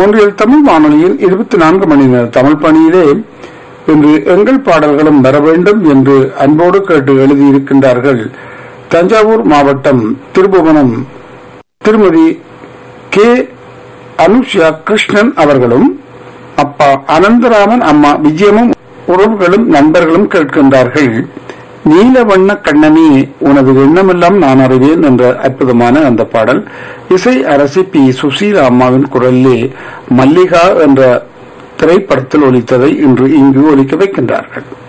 ஒன்றில் தமிழ் வானொலியில் இருபத்தி நான்கு மணி நேர தமிழ் பணியிலே இன்று எங்கள் பாடல்களும் வர வேண்டும் என்று அன்போடு கேட்டு எழுதியிருக்கின்றார்கள் தஞ்சாவூர் மாவட்டம் திருபுவனம் திருமதி கே அனுஷா கிருஷ்ணன் அவர்களும் அப்பா அனந்தராமன் அம்மா விஜயமும் உறவுகளும் நண்பர்களும் கேட்கின்றார்கள் நீலவண்ண கண்ணனே உனது எண்ணமெல்லாம் நான் அறிவேன் என்ற அற்புதமான அந்த பாடல் இசை அரசி பி சுசீலா அம்மாவின் குரலிலே மல்லிகா என்ற திரைப்படத்தில் ஒலித்ததை இன்று இங்கு ஒலிக்க வைக்கின்றார்கள்